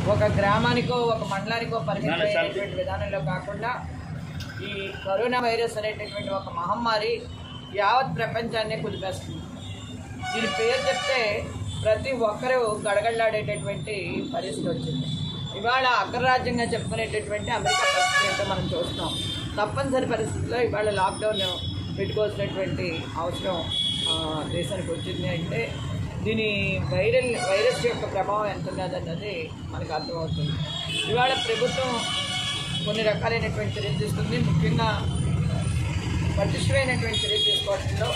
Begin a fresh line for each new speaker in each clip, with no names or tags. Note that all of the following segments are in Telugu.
ఒక గ్రామానికో ఒక మండలానికో పరిమితమైనటువంటి విధానంలో కాకుండా ఈ కరోనా వైరస్ అనేటటువంటి ఒక మహమ్మారి యావత్ ప్రపంచాన్నే కుదిపేస్తుంది దీని పేరు చెప్తే ప్రతి ఒక్కరూ గడగడలాడేటటువంటి పరిస్థితి వచ్చింది ఇవాళ అగ్రరాజ్యంగా చెప్పుకునేటటువంటి అమెరికా పరిస్థితి ఏంటో మనం చూస్తున్నాం తప్పనిసరి పరిస్థితుల్లో ఇవాళ లాక్డౌన్ పెట్టుకోవాల్సినటువంటి అవసరం ఆ, దేశానికి వచ్చింది అంటే దీని వైరల్ వైరస్ యొక్క ప్రభావం ఎంత ఉన్నదన్నది మనకు అర్థమవుతుంది ఇవాళ ప్రభుత్వం కొన్ని రకాలైనటువంటి చర్యలు తీసుకుంది ముఖ్యంగా పటిష్టమైనటువంటి చర్యలు తీసుకోవడంలో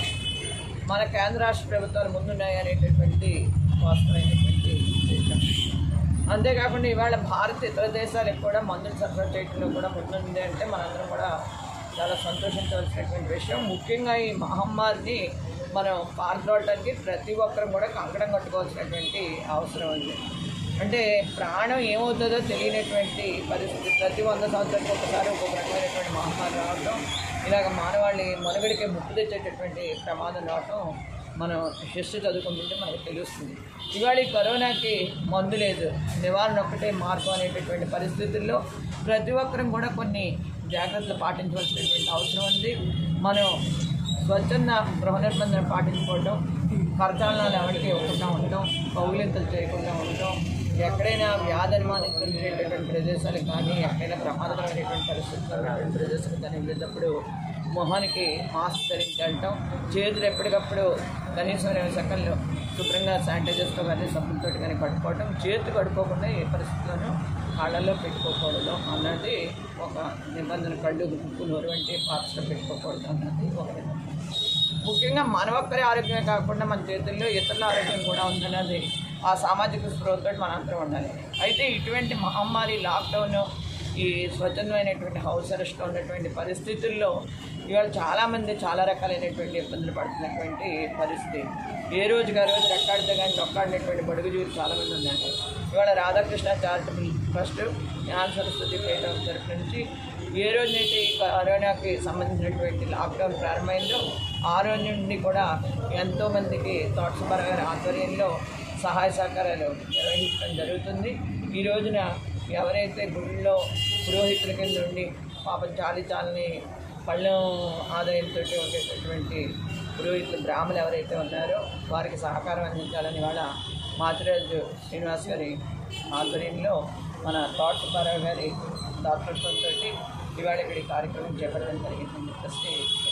మన కేంద్ర రాష్ట్ర ప్రభుత్వాలు ముందున్నాయి అనేటటువంటి వాస్తవమైనటువంటి విషయం అంతేకాకుండా ఇవాళ భారత్ ఇతర దేశాలకు కూడా మందులు సరఫరా చేయడంలో కూడా ముందుంది అంటే మనందరం కూడా చాలా సంతోషించవలసినటువంటి విషయం ముఖ్యంగా ఈ మహమ్మారిని మనం పాల్గొనడానికి ప్రతి ఒక్కరం కూడా కంకణం కట్టుకోవాల్సినటువంటి అవసరం ఉంది అంటే ప్రాణం ఏమవుతుందో తెలియనటువంటి పరిస్థితి ప్రతి వంద సంవత్సరాలకు ఒకసారి ఒక్కొక్క రకమైనటువంటి మహమ్మారి రావటం ఇలాగ మానవాళి మనుగడికి ముప్పు తెచ్చేటటువంటి ప్రమాదం రావటం మనం హిస్టరీ చదువుకుంటుంటే మనకు తెలుస్తుంది ఇవాళ ఈ కరోనాకి మందు లేదు నివారణ ఒక్కటే మార్గం అనేటటువంటి పరిస్థితుల్లో ప్రతి ఒక్కరం కూడా కొన్ని జాగ్రత్తలు పాటించవలసినటువంటి అవసరం ఉంది మనం స్వచ్ఛంద గృహ నిర్బంధన పాటించుకోవడం కరచాలనాలు ఎవరికి ఇవ్వకుండా ఉండటం కౌలింతలు చేయకుండా ఉండటం ఎక్కడైనా వ్యాధి అనుమానించేటటువంటి ప్రదేశాలకు కానీ ఎక్కడైనా ప్రమాదకరమైనటువంటి పరిస్థితులు ఉన్నటువంటి ప్రదేశాలకు కానీ వెళ్ళేటప్పుడు మొహానికి మాస్క్ ధరించి వెళ్ళటం చేతులు ఎప్పటికప్పుడు కనీసం ఇరవై సెకండ్లు శుభ్రంగా శానిటైజర్స్తో కానీ సబ్బులతో కానీ కట్టుకోవడం చేతి కడుక్కోకుండా ఏ పరిస్థితుల్లోనూ కాళ్ళల్లో పెట్టుకోకూడదు అన్నది ఒక నిబంధన కళ్ళు ముక్కు నోరు వంటి పార్ట్స్లో పెట్టుకోకూడదు అన్నది ఒక నిబంధన ముఖ్యంగా మన ఒక్కరి ఆరోగ్యమే కాకుండా మన చేతుల్లో ఇతరుల ఆరోగ్యం కూడా ఉందన్నది ఆ సామాజిక స్పృహతో మనందరం ఉండాలి అయితే ఇటువంటి మహమ్మారి లాక్డౌన్ ఈ స్వచ్ఛందమైనటువంటి హౌస్ అరెస్ట్లో ఉన్నటువంటి పరిస్థితుల్లో ఇవాళ చాలామంది చాలా రకాలైనటువంటి ఇబ్బందులు పడుతున్నటువంటి పరిస్థితి ఏ రోజుకి ఆ రోజు రెక్కాడితే కానీ రొక్కాడినటువంటి బడుగు జీవులు చాలామంది ఉన్నారు ఇవాళ రాధాకృష్ణ చారిటబుల్ ట్రస్ట్ జ్ఞాన సరస్వతి పేట తరపు నుంచి ఏ రోజైతే ఈ కరోనాకి సంబంధించినటువంటి లాక్డౌన్ ప్రారంభమైందో ఆ రోజు నుండి కూడా ఎంతోమందికి తోటసుబ్బారావు గారి ఆధ్వర్యంలో సహాయ సహకారాలు నిర్వహించడం జరుగుతుంది ఈ రోజున ఎవరైతే గుడిలో పురోహితుల కింద ఉండి పాపం చాలి చాలని పళ్ళెం ఆదాయంతో ఉండేటటువంటి పురోహితులు బ్రాహ్మణులు ఎవరైతే ఉన్నారో వారికి సహకారం అందించాలని వాళ్ళ మాచిరాజు శ్రీనివాస్ గారి ఆధ్వర్యంలో మన తోట సుబ్బారావు గారి దాతృత్వంతో ఇవాళ ఇక్కడ ఈ కార్యక్రమం చేపట్టడం జరిగిందని చెప్పేసి